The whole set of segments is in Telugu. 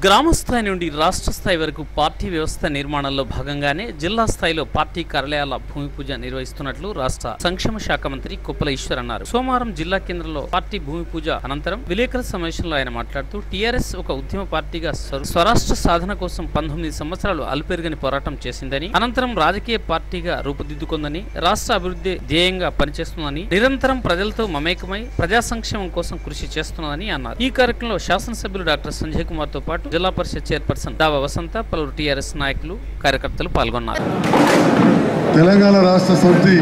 గ్రామ స్థాయి నుండి రాష్ట్ర స్థాయి వరకు పార్టీ వ్యవస్థ నిర్మాణంలో భాగంగానే జిల్లా స్థాయిలో పార్టీ కార్యాలయాల భూమి పూజ నిర్వహిస్తున్నట్లు రాష్ట్ర సంక్షేమ శాఖ మంత్రి కుప్పల ఈశ్వర్ అన్నారు సోమవారం జిల్లా కేంద్రంలో పార్టీ భూమి పూజ అనంతరం విలేకరుల సమావేశంలో ఆయన మాట్లాడుతూ టీఆర్ఎస్ ఒక ఉద్యమ పార్టీగా స్వ- స్వరాష్ట్ర సాధన కోసం పంతొమ్మిది సంవత్సరాలు అలుపెరుగని పోరాటం చేసిందని అనంతరం రాజకీయ పార్టీగా రూపుదిద్దుకుందని రాష్ట్ర అభివృద్ధి ధ్యేయంగా పనిచేస్తుందని నిరంతరం ప్రజలతో మమేకమై ప్రజా సంక్షేమం కోసం కృషి చేస్తున్నదని అన్నారు ఈ కార్యక్రమంలో శాసనసభ్యులు డాక్టర్ సంజయ్ కుమార్ తో పాటు జిల్లా పరిషత్ చైర్పర్సన్ దావా వసంత పలువురు టీఆర్ఎస్ నాయకులు కార్యకర్తలు పాల్గొన్నారు తెలంగాణ రాష్ట్ర సమితి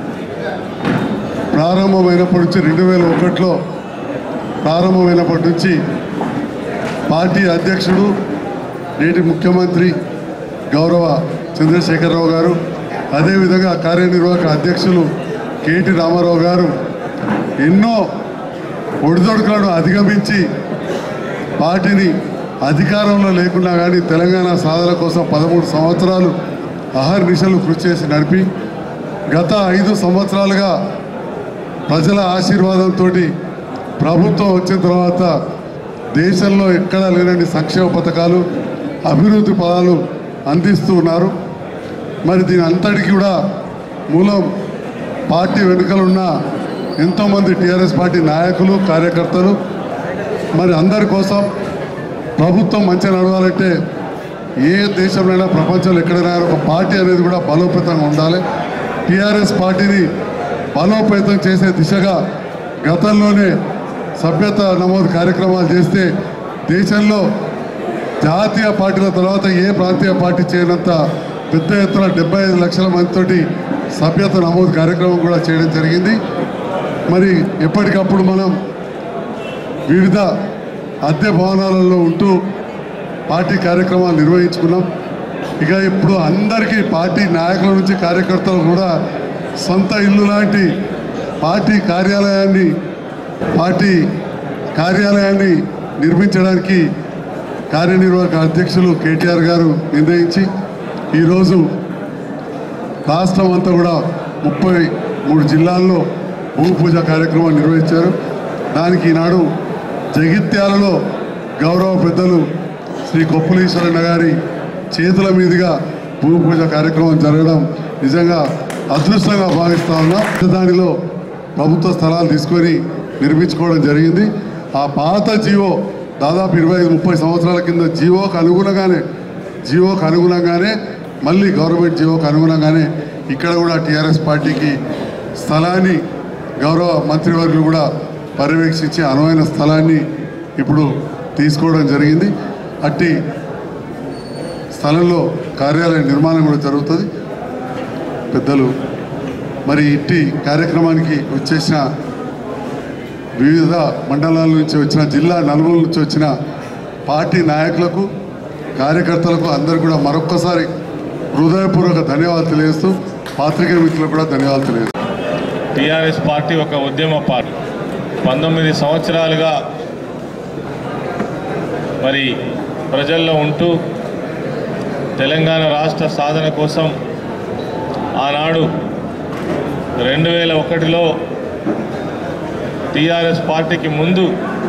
ప్రారంభమైనప్పటి నుంచి రెండు వేల ఒకటిలో ప్రారంభమైనప్పటి నుంచి పార్టీ అధ్యక్షుడు నేటి ముఖ్యమంత్రి గౌరవ చంద్రశేఖరరావు గారు అదేవిధంగా కార్యనిర్వాహక అధ్యక్షులు కేటీ రామారావు గారు ఎన్నో ఒడిదొడుకులను అధిగమించి పార్టీని అధికారంలో లేకున్నా కానీ తెలంగాణ సాధన కోసం పదమూడు సంవత్సరాలు అహర్నిశలు కృషి చేసి నడిపి గత ఐదు సంవత్సరాలుగా ప్రజల ఆశీర్వాదంతో ప్రభుత్వం వచ్చిన తర్వాత దేశంలో ఎక్కడా లేనన్ని సంక్షేమ పథకాలు అభివృద్ధి పదాలు అందిస్తూ ఉన్నారు మరి దీని అంతటికి కూడా మూలం పార్టీ వెనుకలున్న ఎంతోమంది టీఆర్ఎస్ పార్టీ నాయకులు కార్యకర్తలు మరి అందరి కోసం ప్రభుత్వం మంచిగా నడవాలంటే ఏ దేశంలోనైనా ప్రపంచంలో ఎక్కడైనా ఒక పార్టీ అనేది కూడా బలోపేతంగా ఉండాలి టీఆర్ఎస్ పార్టీని బలోపేతం చేసే దిశగా గతంలోనే సభ్యత నమోదు కార్యక్రమాలు చేస్తే దేశంలో జాతీయ పార్టీల తర్వాత ఏ ప్రాంతీయ పార్టీ చేయనంత పెద్ద ఎత్తున డెబ్బై ఐదు లక్షల మందితోటి సభ్యత నమోదు కార్యక్రమం కూడా చేయడం జరిగింది మరి ఎప్పటికప్పుడు మనం వివిధ అద్దె భవనాలలో ఉంటూ పార్టీ కార్యక్రమాలు నిర్వహించుకున్నాం ఇక ఇప్పుడు అందరికీ పార్టీ నాయకుల నుంచి కార్యకర్తలు కూడా సొంత ఇల్లు లాంటి పార్టీ కార్యాలయాన్ని పార్టీ కార్యాలయాన్ని నిర్మించడానికి కార్యనిర్వాహక అధ్యక్షులు కేటీఆర్ గారు నిర్ణయించి ఈరోజు రాష్ట్రం అంతా కూడా ముప్పై మూడు జిల్లాల్లో భూమి పూజ కార్యక్రమం నిర్వహించారు దానికి ఈనాడు జగిత్యాలలో గౌరవ పెద్దలు శ్రీ కొప్పులీశ్వరన్న గారి చేతుల మీదుగా భూమి పూజ కార్యక్రమం జరగడం నిజంగా అదృష్టంగా భావిస్తా ఉన్నా దానిలో ప్రభుత్వ స్థలాలు తీసుకొని నిర్మించుకోవడం జరిగింది ఆ పాత జీవో దాదాపు ఇరవై ఐదు ముప్పై సంవత్సరాల కింద జీవోకు అనుగుణంగానే జీవోకు అనుగుణంగానే మళ్ళీ గవర్నమెంట్ జీవోకు అనుగుణంగానే ఇక్కడ కూడా టీఆర్ఎస్ పార్టీకి స్థలాన్ని గౌరవ మంత్రివర్యులు కూడా పర్యవేక్షించి అనువైన స్థలాన్ని ఇప్పుడు తీసుకోవడం జరిగింది అట్టి స్థలంలో కార్యాలయ నిర్మాణం కూడా జరుగుతుంది పెద్దలు మరి ఇట్టి కార్యక్రమానికి వచ్చేసిన వివిధ మండలాల నుంచి వచ్చిన జిల్లా నలుమూల నుంచి వచ్చిన పార్టీ నాయకులకు కార్యకర్తలకు అందరూ కూడా మరొక్కసారి హృదయపూర్వక ధన్యవాదాలు తెలియజేస్తూ పాత్రికేయ మిత్రులకు కూడా ధన్యవాదాలు తెలియజేస్తాను టీఆర్ఎస్ పార్టీ ఒక ఉద్యమ పార్టీ పంతొమ్మిది సంవత్సరాలుగా మరి ప్రజల్లో ఉంటూ తెలంగాణ రాష్ట్ర సాధన కోసం ఆనాడు రెండు వేల ఒకటిలో టీఆర్ఎస్ పార్టీకి ముందు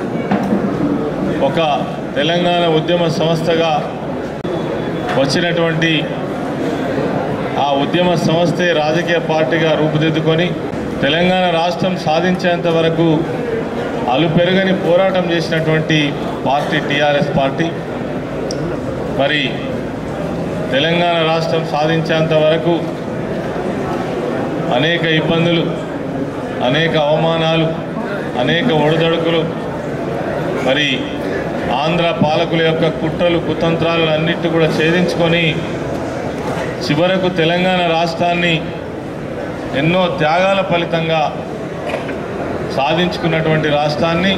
ఒక తెలంగాణ ఉద్యమ సంస్థగా వచ్చినటువంటి ఆ ఉద్యమ సంస్థే రాజకీయ పార్టీగా రూపుదిద్దుకొని తెలంగాణ రాష్ట్రం సాధించేంత వరకు అలుపెరుగని పోరాటం చేసినటువంటి పార్టీ టీఆర్ఎస్ పార్టీ మరి తెలంగాణ రాష్ట్రం సాధించేంత వరకు అనేక ఇబ్బందులు అనేక అవమానాలు అనేక ఒడిదొడుకులు మరి ఆంధ్ర పాలకుల యొక్క కుట్రలు కుతంత్రాలను అన్నిటి కూడా ఛేదించుకొని చివరకు తెలంగాణ రాష్ట్రాన్ని ఎన్నో త్యాగాల ఫలితంగా సాధించుకున్నటువంటి రాష్ట్రాన్ని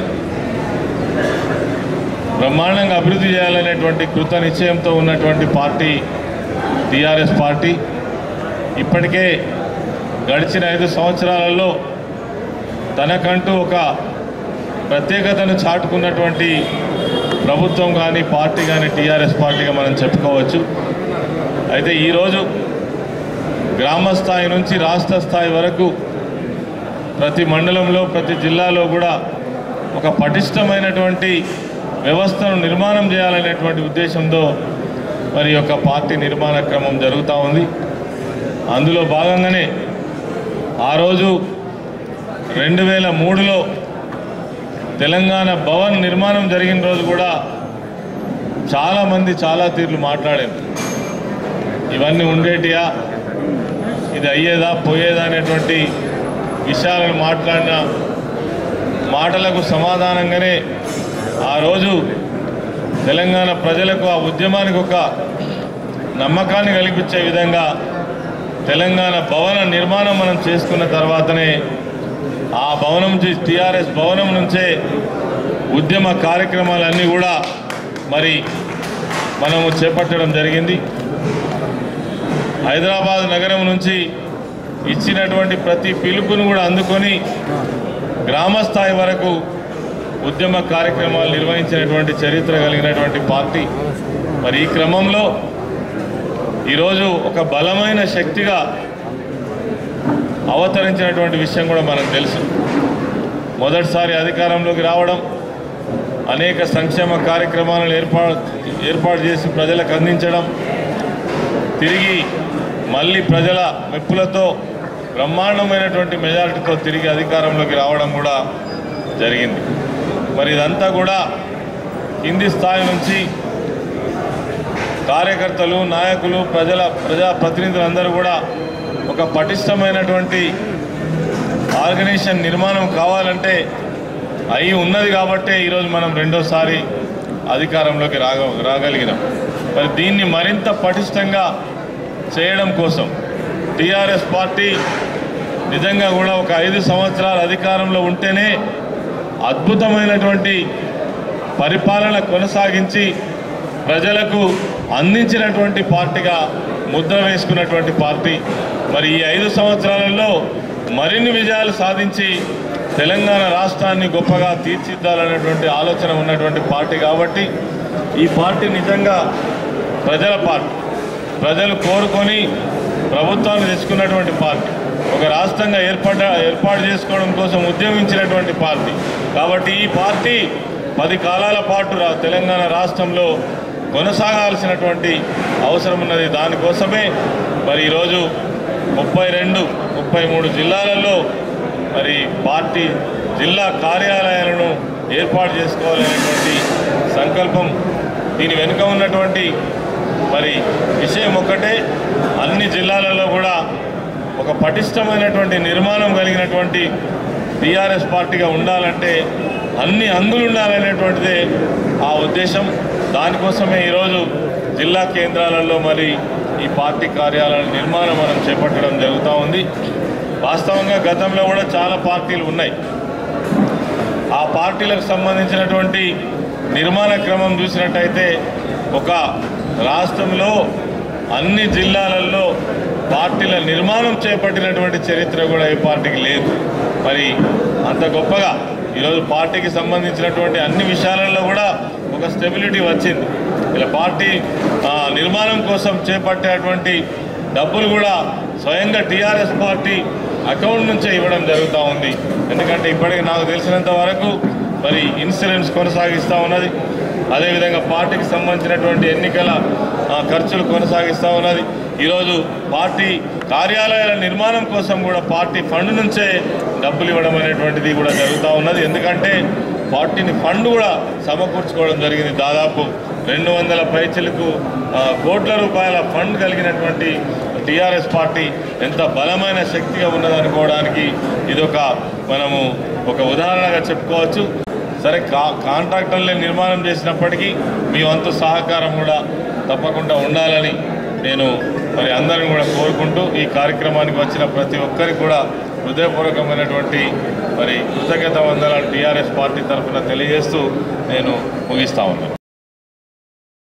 బ్రహ్మాండంగా అభివృద్ధి చేయాలనేటువంటి కృత నిశ్చయంతో ఉన్నటువంటి పార్టీ టీఆర్ఎస్ పార్టీ ఇప్పటికే గడిచిన ఐదు సంవత్సరాలలో తనకంటూ ఒక ప్రత్యేకతను చాటుకున్నటువంటి ప్రభుత్వం కానీ పార్టీ కానీ టీఆర్ఎస్ పార్టీగా మనం చెప్పుకోవచ్చు అయితే ఈరోజు గ్రామ స్థాయి నుంచి రాష్ట్ర స్థాయి వరకు ప్రతి మండలంలో ప్రతి జిల్లాలో కూడా ఒక పటిష్టమైనటువంటి వ్యవస్థను నిర్మాణం చేయాలనేటువంటి ఉద్దేశంతో మరి ఈ యొక్క పార్టీ నిర్మాణ క్రమం జరుగుతూ ఉంది అందులో భాగంగానే ఆ రోజు రెండు వేల మూడులో తెలంగాణ భవన్ నిర్మాణం జరిగిన రోజు కూడా చాలామంది చాలా తీర్లు మాట్లాడారు ఇవన్నీ ఉండేటియా ఇది అయ్యేదా పోయేదా అనేటువంటి విషయాలను మాట్లాడిన మాటలకు సమాధానంగానే ఆ రోజు తెలంగాణ ప్రజలకు ఆ ఉద్యమానికి ఒక నమ్మకాన్ని కల్పించే విధంగా తెలంగాణ భవన నిర్మాణం మనం చేసుకున్న తర్వాతనే ఆ భవనం నుంచి టీఆర్ఎస్ భవనం నుంచే ఉద్యమ కార్యక్రమాలన్నీ కూడా మరి మనము చేపట్టడం జరిగింది హైదరాబాద్ నగరం నుంచి ఇచ్చినటువంటి ప్రతి పిలుపును కూడా అందుకొని గ్రామ స్థాయి వరకు ఉద్యమ కార్యక్రమాలు నిర్వహించినటువంటి చరిత్ర కలిగినటువంటి పార్టీ మరి ఈ క్రమంలో ఈరోజు ఒక బలమైన శక్తిగా అవతరించినటువంటి విషయం కూడా మనకు తెలుసు మొదటిసారి అధికారంలోకి రావడం అనేక సంక్షేమ కార్యక్రమాలను ఏర్పాటు ఏర్పాటు చేసి ప్రజలకు అందించడం తిరిగి మళ్ళీ ప్రజల మెప్పులతో బ్రహ్మాండమైనటువంటి మెజారిటీతో తిరిగి అధికారంలోకి రావడం కూడా జరిగింది మరి ఇదంతా కూడా కింది స్థాయి నుంచి కార్యకర్తలు నాయకులు ప్రజల ప్రజా ప్రతినిధులందరూ కూడా ఒక పటిష్టమైనటువంటి ఆర్గనైజేషన్ నిర్మాణం కావాలంటే అయి ఉన్నది కాబట్టే ఈరోజు మనం రెండోసారి అధికారంలోకి రాగ రాగలిగినాం మరి దీన్ని మరింత పటిష్టంగా చేయడం కోసం టీఆర్ఎస్ పార్టీ నిజంగా కూడా ఒక ఐదు సంవత్సరాల అధికారంలో ఉంటేనే అద్భుతమైనటువంటి పరిపాలన కొనసాగించి ప్రజలకు అందించినటువంటి పార్టీగా ముద్ర వేసుకున్నటువంటి పార్టీ మరి ఈ ఐదు సంవత్సరాలలో మరిన్ని విజయాలు సాధించి తెలంగాణ రాష్ట్రాన్ని గొప్పగా తీర్చిద్దాలనేటువంటి ఆలోచన ఉన్నటువంటి పార్టీ కాబట్టి ఈ పార్టీ నిజంగా ప్రజల పార్టీ ప్రజలు కోరుకొని ప్రభుత్వాన్ని తెచ్చుకున్నటువంటి పార్టీ ఒక రాష్ట్రంగా ఏర్పడ ఏర్పాటు చేసుకోవడం కోసం ఉద్యమించినటువంటి పార్టీ కాబట్టి ఈ పార్టీ పది కాలాల పాటు రా తెలంగాణ రాష్ట్రంలో కొనసాగాల్సినటువంటి అవసరం ఉన్నది దానికోసమే మరి ఈరోజు ముప్పై రెండు ముప్పై మూడు జిల్లాలలో మరి పార్టీ జిల్లా కార్యాలయాలను ఏర్పాటు చేసుకోవాలనేటువంటి సంకల్పం దీని వెనుక ఉన్నటువంటి మరి విషయం ఒక్కటే అన్ని జిల్లాలలో కూడా ఒక పటిష్టమైనటువంటి నిర్మాణం కలిగినటువంటి టీఆర్ఎస్ పార్టీగా ఉండాలంటే అన్ని అంగులు ఉండాలనేటువంటిదే ఆ ఉద్దేశం దానికోసమే ఈరోజు జిల్లా కేంద్రాలలో మరి ఈ పార్టీ కార్యాలయాల నిర్మాణం మనం చేపట్టడం జరుగుతూ ఉంది వాస్తవంగా గతంలో కూడా చాలా పార్టీలు ఉన్నాయి ఆ పార్టీలకు సంబంధించినటువంటి నిర్మాణ క్రమం చూసినట్టయితే ఒక రాష్ట్రంలో అన్ని జిల్లాలలో పార్టీల నిర్మాణం చేపట్టినటువంటి చరిత్ర కూడా ఏ పార్టీకి లేదు మరి అంత గొప్పగా ఈరోజు పార్టీకి సంబంధించినటువంటి అన్ని విషయాలలో కూడా ఒక స్టెబిలిటీ వచ్చింది ఇలా పార్టీ ఆ, నిర్మాణం కోసం చేపట్టేటువంటి డబ్బులు కూడా స్వయంగా టీఆర్ఎస్ పార్టీ అకౌంట్ నుంచే ఇవ్వడం జరుగుతూ ఉంది ఎందుకంటే ఇప్పటికి నాకు తెలిసినంత వరకు మరి ఇన్సూరెన్స్ కొనసాగిస్తూ ఉన్నది అదేవిధంగా పార్టీకి సంబంధించినటువంటి ఎన్నికల ఆ, ఖర్చులు కొనసాగిస్తూ ఉన్నది ఈరోజు పార్టీ కార్యాలయాల నిర్మాణం కోసం కూడా పార్టీ ఫండ్ నుంచే డబ్బులు ఇవ్వడం అనేటువంటిది కూడా జరుగుతూ ఉన్నది ఎందుకంటే పార్టీని ఫండ్ కూడా సమకూర్చుకోవడం జరిగింది దాదాపు రెండు వందల పైచలకు ఆ, కోట్ల రూపాయల ఫండ్ కలిగినటువంటి టీఆర్ఎస్ పార్టీ ఎంత బలమైన శక్తిగా ఉన్నదనుకోవడానికి ఇదొక మనము ఒక ఉదాహరణగా చెప్పుకోవచ్చు సరే కా కాంట్రాక్టర్లే నిర్మాణం చేసినప్పటికీ మీ వంతు సహకారం కూడా తప్పకుండా ఉండాలని నేను మరి అందరిని కూడా కోరుకుంటూ ఈ కార్యక్రమానికి వచ్చిన ప్రతి ఒక్కరికి కూడా హృదయపూర్వకమైనటువంటి మరి కృతజ్ఞత వందనాలు టీఆర్ఎస్ పార్టీ తరఫున తెలియజేస్తూ నేను ముగిస్తా ఉన్నాను